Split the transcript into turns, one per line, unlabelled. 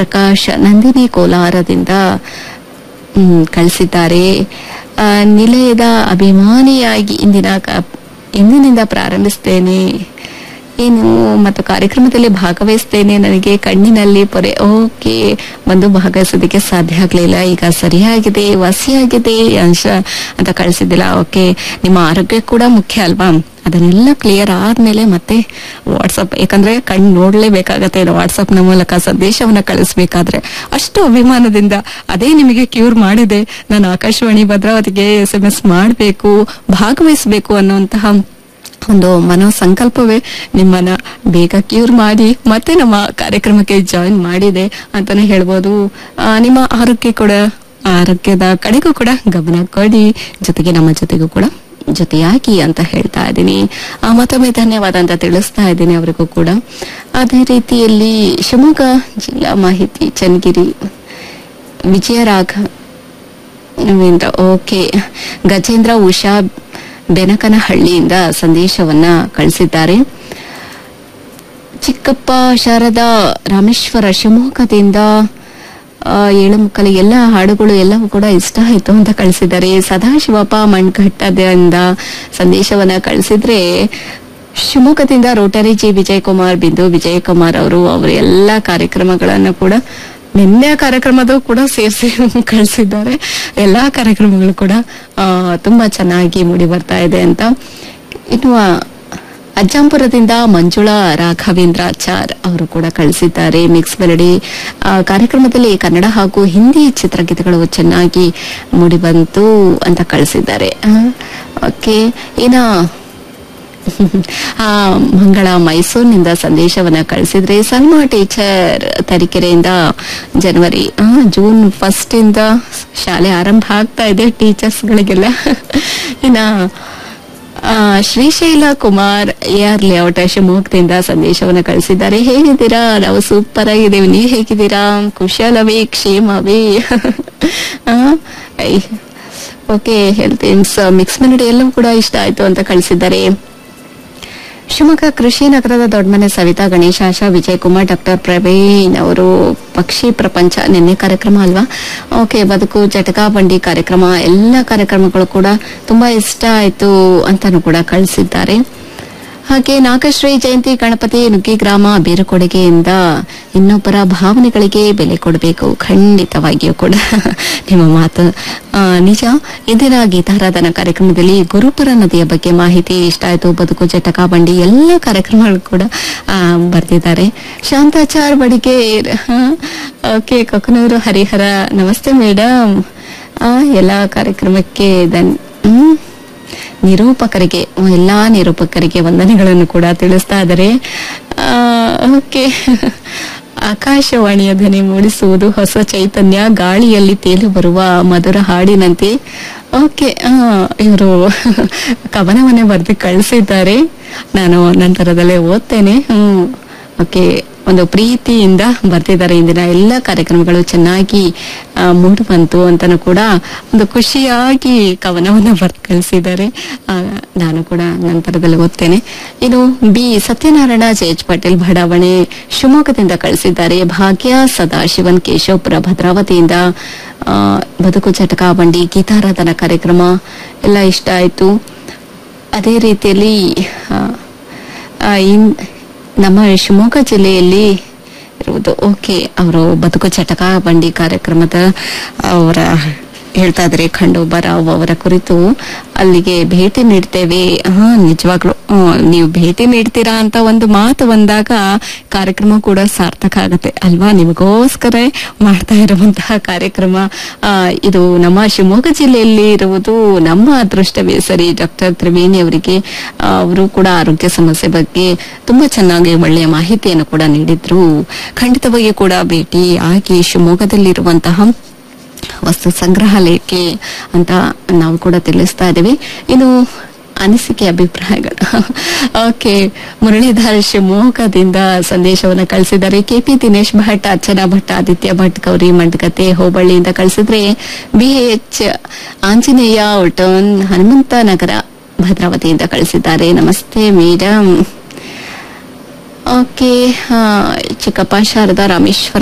ಪ್ರಕಾಶ್ ನಂದಿನಿ ಕೋಲಾರದಿಂದ ಹ್ಮ್, ಕಳಿಸಿದ್ದಾರೆ ಆ, ನಿಲಯದ ಅಭಿಮಾನಿಯಾಗಿ ಇಂದಿನ ಕ- ಇಂದಿನಿಂದ ಪ್ರಾರಂಭಿಸ್ತೇನೆ ಏನು ಮತ್ತು ಕಾರ್ಯಕ್ರಮದಲ್ಲಿ ಭಾಗವಹಿಸ್ತೇನೆ ನನಗೆ ಕಣ್ಣಿನಲ್ಲಿ ಪೊರೆ ಓಕೆ ಒಂದು ಭಾಗವಹಿಸೋದಕ್ಕೆ ಸಾಧ್ಯ ಆಗಲಿಲ್ಲ ಈಗ ಸರಿಯಾಗಿದೆ ವಾಸಿಯಾಗಿದೆ ಅಂಶ ಅಂತ ಕಳಿಸಿದ್ದಿಲ್ಲ ಓಕೆ ನಿಮ್ಮ ಆರೋಗ್ಯ ಕೂಡ ಮುಖ್ಯ ಅಲ್ವಾ ಅದನ್ನೆಲ್ಲ ಕ್ಲಿಯರ್ ಆದ್ಮೇಲೆ ಮತ್ತೆ ವಾಟ್ಸಪ್ ಯಾಕಂದ್ರೆ ಕಣ್ಣು ನೋಡ್ಲೇಬೇಕಾಗತ್ತೆ ವಾಟ್ಸಪ್ ನ ಮೂಲಕ ಸಂದೇಶವನ್ನ ಕಳಿಸ್ಬೇಕಾದ್ರೆ ಅಷ್ಟು ಅಭಿಮಾನದಿಂದ ಅದೇ ನಿಮಗೆ ಕ್ಯೂರ್ ಮಾಡಿದೆ ನಾನು ಆಕಾಶವಾಣಿ ಭದ್ರಾವತಿಗೆ ಎಸ್ ಎಂ ಎಸ್ ಮಾಡಬೇಕು ಭಾಗವಹಿಸಬೇಕು ಅನ್ನುವಂತಹ ಒಂದು ಮನೋ ಸಂಕಲ್ಪವೇ ನಿಮ್ಮನ್ನ ಬೇಗ ಕ್ಯೂರ್ ಮಾಡಿ ಮತ್ತೆ ನಮ್ಮ ಕಾರ್ಯಕ್ರಮಕ್ಕೆ ಜಾಯಿನ್ ಮಾಡಿದೆ ಅಂತಾನೆ ಹೇಳ್ಬೋದು ಆ, ನಿಮ್ಮ ಆರೋಗ್ಯ ಕೂಡ ಆರೋಗ್ಯದ ಕಡೆಗೂ ಕೂಡ ಗಮನ ಕೊಡಿ ಜೊತೆಗೆ ನಮ್ಮ ಜೊತೆಗೂ ಕೂಡ ಜೊತೆಯಾಗಿ ಅಂತ ಹೇಳ್ತಾ ಇದ್ದೀನಿ ಆ, ಮತ್ತೊಮ್ಮೆ ಧನ್ಯವಾದ ಅಂತ ತಿಳಿಸ್ತಾ ಇದ್ದೀನಿ ಅವರಿಗೂ ಕೂಡ ಅದೇ ರೀತಿಯಲ್ಲಿ ಶಿವಮೊಗ್ಗ ಜಿಲ್ಲಾ ಮಾಹಿತಿ ಚನ್ನಗಿರಿ ವಿಜಯರಾಘ ರವೀಂದ್ರ ಓಕೆ ಗಜೇಂದ್ರ ಉಷಾ ಬೆನಕನಹಳ್ಳಿಯಿಂದ ಸಂದೇಶವನ್ನ ಕಳಿಸಿದ್ದಾರೆ ಚಿಕ್ಕಪ್ಪ ಶಾರದಾ ರಾಮೇಶ್ವರ ಶಿವಮೊಗ್ಗದಿಂದ ಆ, ಏಳು ಮುಕ್ಕಲು ಎಲ್ಲ ಹಾಡುಗಳು ಎಲ್ಲವೂ ಕೂಡ ಇಷ್ಟ ಆಯ್ತು ಅಂತ ಕಳಿಸಿದ್ದಾರೆ ಸದಾಶಿವಪ್ಪ ಮಣ್ಘಟ್ಟದಿಂದ ಸಂದೇಶವನ್ನ ಕಳಿಸಿದ್ರೆ ಶಿವಮೊಗ್ಗದಿಂದ ರೋಟರಿ ಜಿ ವಿಜಯಕುಮಾರ್ ಬಿಂದು ವಿಜಯಕುಮಾರ್ ಅವರು ಅವರ ಎಲ್ಲ ಕಾರ್ಯಕ್ರಮಗಳನ್ನು ಕೂಡ ನಿನ್ನೆ ಕಾರ್ಯಕ್ರಮದ ಕೂಡ ಸೇರಿಸಿ ಕಳಿಸಿದ್ದಾರೆ ಎಲ್ಲಾ ಕಾರ್ಯಕ್ರಮಗಳು ಕೂಡ ಆ, ತುಂಬಾ ಚೆನ್ನಾಗಿ ಮೂಡಿ ಬರ್ತಾ ಇದೆ ಅಂತ ಇನ್ನು ಆ, ಅಜ್ಜಂಪುರದಿಂದ ಮಂಜುಳಾ ರಾಘವೇಂದ್ರಾಚಾರ್ ಅವರು ಕೂಡ ಕಳಿಸಿದ್ದಾರೆ ಮಿಕ್ಸ್ ಮೆಲಡಿ ಆ, ಕಾರ್ಯಕ್ರಮದಲ್ಲಿ ಕನ್ನಡ ಹಾಗೂ ಹಿಂದಿ ಚಿತ್ರಗೀತೆಗಳು ಚೆನ್ನಾಗಿ ಮೂಡಿಬಂತು ಅಂತ ಕಳಿಸಿದ್ದಾರೆ ಓಕೆ ಇನ್ನ ಆ ಮಂಗಳ ಮೈಸೂರಿನಿಂದ ಸಂದೇಶವನ್ನ ಕಳಿಸಿದ್ರೆ ಸಲ್ಮಾ ಟೀಚರ್ ತರೀಕೆರೆಯಿಂದ ಜನವರಿ ಆ, ಜೂನ್ ಫಸ್ಟ್ ಇಂದ ಶಾಲೆ ಆರಂಭ ಆಗ್ತಾ ಇದೆ ಟೀಚರ್ಸ್ ಗಳಿಗೆಲ್ಲ ಇನ್ನ ಆ, Shrishaila Kumar A R layout ಶಿವಮೊಗ್ಗದಿಂದ ಸಂದೇಶವನ್ನ ಕಳಿಸಿದ್ದಾರೆ ಹೇಗಿದ್ದೀರಾ ನಾವು ಸೂಪರ್ ಆಗಿದ್ದೀವಿ ನೀವು ಹೇಗಿದ್ದೀರಾ ಕುಶಲವೇ ಕ್ಷೇಮವೇ ಆ, ಐ. ಓಕೆ ಹೆಲ್ತ್ ಇನ್ಸ್ ಮಿಕ್ಸ್ ಮೆಲಡಿ ಎಲ್ಲವೂ ಕೂಡ ಇಷ್ಟ ಆಯ್ತು ಅಂತ ಕಳಿಸಿದ್ದಾರೆ ಶಿವಮೊಗ್ಗ ಕೃಷಿ ನಗರದ ದೊಡ್ಡಮನೆ ಸವಿತಾ ಗಣೇಶ ಆಶಾ ವಿಜಯಕುಮಾರ್ ಡಾಕ್ಟರ್ ಪ್ರವೀಣ್ ಅವರು ಪಕ್ಷಿ ಪ್ರಪಂಚ ನಿನ್ನೆ ಕಾರ್ಯಕ್ರಮ ಅಲ್ವಾ ಓಕೆ ಬದುಕು ಜಟಕಾ ಬಂಡಿ ಕಾರ್ಯಕ್ರಮ ಎಲ್ಲ ಕಾರ್ಯಕ್ರಮಗಳು ಕೂಡ ತುಂಬಾ ಇಷ್ಟ ಆಯ್ತು ಅಂತಾನು ಕೂಡ ಕಳಿಸಿದ್ದಾರೆ ಹಾಗೆ ನಾಗಶ್ರೀ ಜಯಂತಿ ಗಣಪತಿ ನುಗ್ಗಿ ಗ್ರಾಮ ಬೇರುಕೊಡುಗೆಯಿಂದ ಇನ್ನೊಬ್ಬರ ಭಾವನೆಗಳಿಗೆ ಬೆಲೆ ಕೊಡಬೇಕು ಖಂಡಿತವಾಗಿಯೂ ಕೂಡ ನಿಮ್ಮ ಮಾತು ಆ, ನಿಜ ಇಂದಿನ ಗೀತಾರಾಧನಾ ಕಾರ್ಯಕ್ರಮದಲ್ಲಿ ಗುರುಪುರ ನದಿಯ ಬಗ್ಗೆ ಮಾಹಿತಿ ಇಷ್ಟ ಆಯ್ತು ಬದುಕು ಜಟಕ ಬಂಡಿ ಎಲ್ಲ ಕಾರ್ಯಕ್ರಮಗಳು ಕೂಡ ಆ, ಬರ್ತಿದ್ದಾರೆ ಶಾಂತಾಚಾರ್ ಬಡಿಗೆ ಓಕೆ ಕೊಕ್ಕನೂರು ಹರಿಹರ ನಮಸ್ತೆ ಮೇಡಮ್ ಎಲ್ಲ ಕಾರ್ಯಕ್ರಮಕ್ಕೆ ದನ್ ಹ್ಮ್ ನಿರೂಪಕರಿಗೆ ಎಲ್ಲಾ ನಿರೂಪಕರಿಗೆ ವಂದನೆಗಳನ್ನು ಕೂಡ ತಿಳಿಸ್ತಾ ಇದ್ದಾರೆ ಓಕೆ ಆಕಾಶವಾಣಿಯ ಧ್ವನಿ ಮೂಡಿಸುವುದು ಹೊಸ ಚೈತನ್ಯ ಗಾಳಿಯಲ್ಲಿ ತೇಲಿ ಬರುವ ಮಧುರ ಹಾಡಿನಂತೆ ಓಕೆ ಇವರು ಕವನವನ್ನೇ ಬರೆದು ಕಳಿಸಿದ್ದಾರೆ ನಾನು ನಂತರದಲ್ಲೇ ಓದ್ತೇನೆ ಹ್ಮ್ ಓಕೆ ಒಂದು ಪ್ರೀತಿಯಿಂದ ಬರ್ತಿದ್ದಾರೆ ಇಂದಿನ ಎಲ್ಲ ಕಾರ್ಯಕ್ರಮಗಳು ಚೆನ್ನಾಗಿ ಆ, ಮೂಡಿ ಬಂತು ಅಂತಾನು ಕೂಡ ಒಂದು ಖುಷಿಯಾಗಿ ಕವನವನ್ನ ಬರ್ದು ಕಳಿಸಿದ್ದಾರೆ ಆ, ನಾನು ಕೂಡ ನಂತರದಲ್ಲಿ ಓದ್ತೇನೆ ಇನ್ನು ಬಿ ಸತ್ಯನಾರಾಯಣ ಜೆಎಚ್ ಪಟೇಲ್ ಬಡಾವಣೆ ಶಿವಮೊಗ್ಗದಿಂದ ಕಳಿಸಿದ್ದಾರೆ ಭಾಗ್ಯ ಸದಾಶಿವನ್ ಕೇಶವಪುರ ಭದ್ರಾವತಿಯಿಂದ ಆ, ಬದುಕು ಚಟಕ ಬಂಡಿ ಗೀತಾರಾಧನಾ ಕಾರ್ಯಕ್ರಮ ಎಲ್ಲ ಇಷ್ಟ ಆಯ್ತು ಅದೇ ರೀತಿಯಲ್ಲಿ ಆ, ಆ, ಇನ್- ನಮ್ಮ ಶಿವಮೊಗ್ಗ ಜಿಲ್ಲೆಯಲ್ಲಿ ಇರುವುದು ಓಕೆ ಅವರು ಬದುಕು ಚಟಕ ಬಂಡಿ ಕಾರ್ಯಕ್ರಮದ ಅವರ ಹೇಳ್ತಾ ಇದ್ದಾರೆ ಖಂಡೋಬ ರಾವ್ ಅವರ ಕುರಿತು ಅಲ್ಲಿಗೆ ಭೇಟಿ ನೀಡ್ತೇವೆ ಹಾ ನಿಜವಾಗ್ಲು ಹ್ಮ್, ನೀವು ಭೇಟಿ ನೀಡ್ತೀರಾ ಅಂತ ಒಂದು ಮಾತು ಬಂದಾಗ ಕಾರ್ಯಕ್ರಮ ಕೂಡ ಸಾರ್ಥಕ ಆಗುತ್ತೆ ಅಲ್ವಾ ನಿಮಗೋಸ್ಕರ ಮಾಡ್ತಾ ಇರುವಂತಹ ಕಾರ್ಯಕ್ರಮ ಆ, ಇದು ನಮ್ಮ ಶಿವಮೊಗ್ಗ ಜಿಲ್ಲೆಯಲ್ಲಿ ಇರುವುದು ನಮ್ಮ ಅದೃಷ್ಟವೇ ಸರಿ ಡಾಕ್ಟರ್ ತ್ರಿವೇಣಿ ಅವರಿಗೆ ಆ, ಅವರು ಕೂಡ ಆರೋಗ್ಯ ಸಮಸ್ಯೆ ಬಗ್ಗೆ ತುಂಬಾ ಚೆನ್ನಾಗಿ ಒಳ್ಳೆಯ ಮಾಹಿತಿಯನ್ನು ಕೂಡ ನೀಡಿದ್ರು ಖಂಡಿತವಾಗಿಯೂ ಕೂಡ ಭೇಟಿ ಆಗಿ ಶಿವಮೊಗ್ಗದಲ್ಲಿರುವಂತಹ ವಸ್ತು ಸಂಗ್ರಹಾಲಯಕ್ಕೆ ಅಂತ ನಾವು ಕೂಡ ತಿಳಿಸ್ತಾ ಇದ್ದೀವಿ ಇನ್ನು ಅನಿಸಿಕೆ ಅಭಿಪ್ರಾಯಗಳು ಓಕೆ ಮುರಳೀಧರ್ ಶಿವಮೊಗ್ಗದಿಂದ ಸಂದೇಶವನ್ನು ಕಳಿಸಿದ್ದಾರೆ ಕೆಪಿ ದಿನೇಶ್ ಭಟ್ ಅರ್ಚನಾ ಭಟ್ ಆದಿತ್ಯ ಭಟ್ ಗೌರಿ ಮಂಡಗತೆ ಹೋಬಳ್ಳಿಯಿಂದ ಕಳಿಸಿದ್ರೆ ಬಿಎಚ್ ಆಂಜನೇಯ ಉಟೋನ್ ಹನುಮಂತ ನಗರ ಭದ್ರಾವತಿಯಿಂದ ಕಳಿಸಿದ್ದಾರೆ ನಮಸ್ತೆ ಮೇಡಮ್ ಓಕೆ ಚಿಕ್ಕಪ್ಪ ಶಾರದಾ ರಾಮೇಶ್ವರ